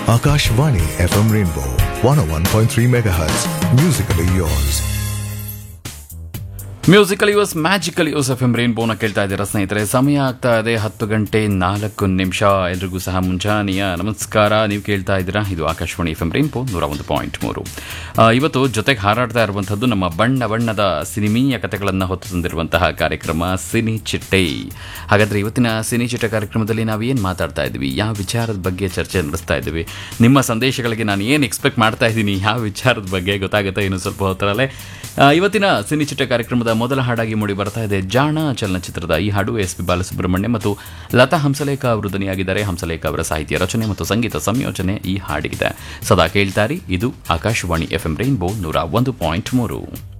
Akashvani FM Rainbow 101.3 MHz. Musically yours. Musical yours magical yours F M ಬೋನ ಕೇಳ್ತಾ ಇದ್ದೀರಾ ಸ್ನೇಹಿತರೆ ಸಮಯ ಆಗ್ತಾ ಇದೆ ಹತ್ತು ಗಂಟೆ ನಾಲ್ಕು ನಿಮಿಷ ಎಲ್ರಿಗೂ ಸಹ ಮುಂಜಾನೆಯ ನಮಸ್ಕಾರ ನೀವು ಕೇಳ್ತಾ ಇದ್ದೀರಾ ಇದು ಆಕಾಶವಾಣಿ ಎಫ್ ಎಂ ರೇನ್ಬೋ ನೂರ ಒಂದು ಪಾಯಿಂಟ್ ಮೂರು ಆ, ಇವತ್ತು ಜೊತೆಗೆ ಹಾರಾಡ್ತಾ ಇರುವಂಥದ್ದು ನಮ್ಮ ಬಣ್ಣ ಬಣ್ಣದ ಸಿನಿಮೀಯ ಕಥೆಗಳನ್ನು ಹೊತ್ತು ತಂದಿರುವಂತಹ ಕಾರ್ಯಕ್ರಮ ಸಿನಿ ಚಿಟ್ಟೆ ಹಾಗಾದ್ರೆ ಇವತ್ತಿನ ಸಿನಿ ಚಿಟ್ಟೆ ಕಾರ್ಯಕ್ರಮದಲ್ಲಿ ನಾವು ಏನು ಮಾತಾಡ್ತಾ ಇದ್ವಿ ಯಾವ ವಿಚಾರದ ಬಗ್ಗೆ ಚರ್ಚೆ ನಡೆಸ್ತಾ ಇದ್ದೀವಿ ನಿಮ್ಮ ಸಂದೇಶಗಳಿಗೆ ನಾನು ಏನು ಎಕ್ಸ್ಪೆಕ್ಟ್ ಮಾಡ್ತಾ ಇದ್ದೀನಿ ಯಾವ ವಿಚಾರದ ಬಗ್ಗೆ ಗೊತ್ತಾಗುತ್ತೆ ಇನ್ನು ಸ್ವಲ್ಪ ಹೊತ್ತರಲ್ಲೇ ಆ, ಇವತ್ತಿನ ಸಿನಿ ಚಿಟ್ಟೆ ಕಾರ್ಯಕ್ರಮದ ಮೊದಲ ಹಾಡಾಗಿ ಮೂಡಿ ಬರ್ತಾ ಇದೆ ಜಾಣ ಚಲನಚಿತ್ರದ ಈ ಹಾಡು ಎಸ್ ಪಿ ಬಾಲಸುಬ್ರಹ್ಮಣ್ಯ ಮತ್ತು ಲತಾ ಹಂಸಲೇಖ ಅವರು ಧ್ವನಿಯಾಗಿದ್ದಾರೆ ಹಂಸಲೇಖ ಅವರ ಸಾಹಿತ್ಯ ರಚನೆ ಮತ್ತು ಸಂಗೀತ ಸಂಯೋಜನೆ ಈ ಹಾಡಿಗಿದೆ ಸದಾ ಕೇಳ್ತಾರಿ ಇದು ಆಕಾಶವಾಣಿ ಎಫ್ ಎಂ ರೈನ್ಬೋ ನೂರ ಒಂದು ಪಾಯಿಂಟ್ ಮೂರು